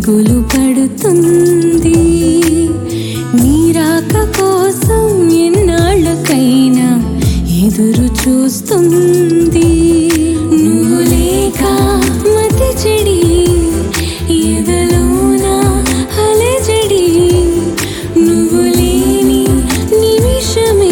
దిగులు పడుతుంది నీరాక కోసం ఎన్నాళ్ళకైనా ఎదురు చూస్తుంది నువ్వు లేక మతి చెడి ఎదలోన అలజడి నువ్వు లేని నిమిషమే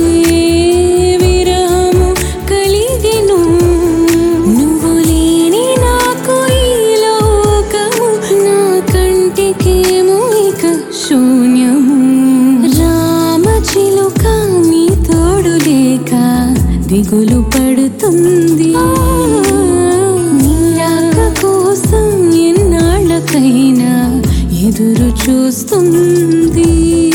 విరాము కలిగెను నువ్వు లేని నాకు ఈ లోకము నా కంటికేమో ఇక శూన్యము రామ చిలుక నీ తోడు లేక దిగులు పడుతుంది నీరాక కోసం ఎన్నాళ్ళకైనా ఎదురు చూస్తుంది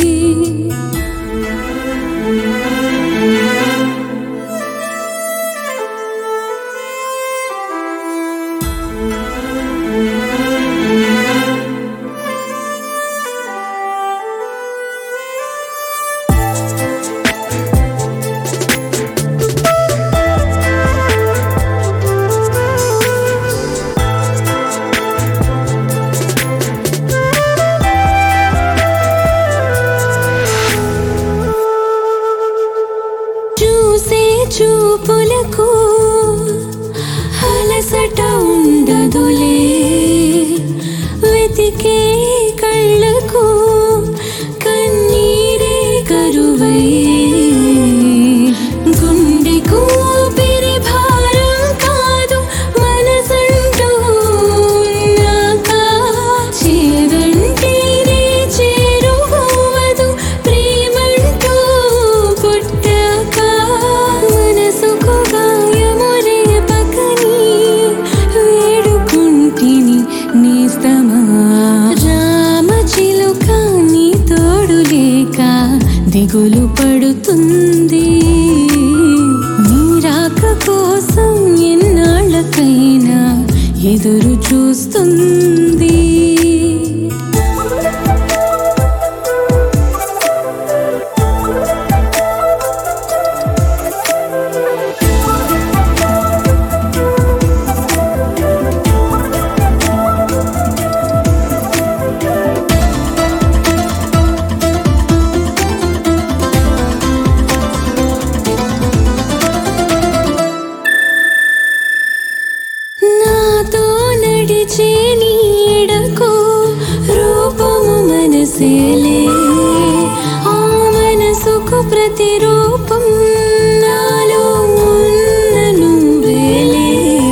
చూసే చూపులకు అలసట ఉండదులే వెతికే కళ్ళకు కన్నీరే కరువై గుండెకు ఊపిరి భారం కాదు మనసంటూ ఉన్నాక చేదంటేనే చేరుకోవదు ప్రేమంటూ పుట్టాక మనసుకు గాయము రేపకని వేడుకుంటిని నేస్తమా రామ చిలుక నీ తోడు లేక దిగులు పడుతుంది నీరాక కోసం ఎన్నాళ్ళకైనా ఎదురు చూస్తుంది నాతో నడిచే నీడకు రూపము మనసేలే ఆ మనసుకు ప్రతిరూపం నాలో ఉన్న నువ్వేలే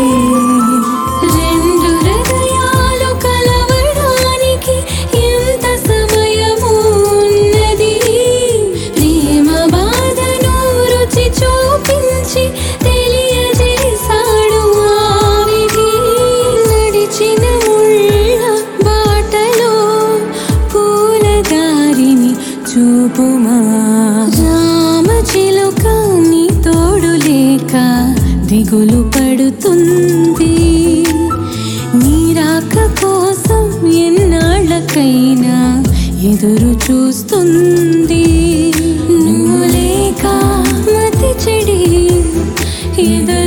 రెండు హృదయాలు కలవడానికి ఎంత సమయము ఉన్నది ప్రేమ బాధను రుచి చూపించి తెలియజేశాడు ఆవిధి నడిచిన ముళ్ళ బాటలో పూల దారిని చూపుమా రామ చిలుక నీ తోడు లేక దిగులు పడుతుంది నీరాక కోసం ఎన్నాళ్ళకైనా ఎదురు చూస్తుంది నువ్వు లేక మతి చెడి ఎద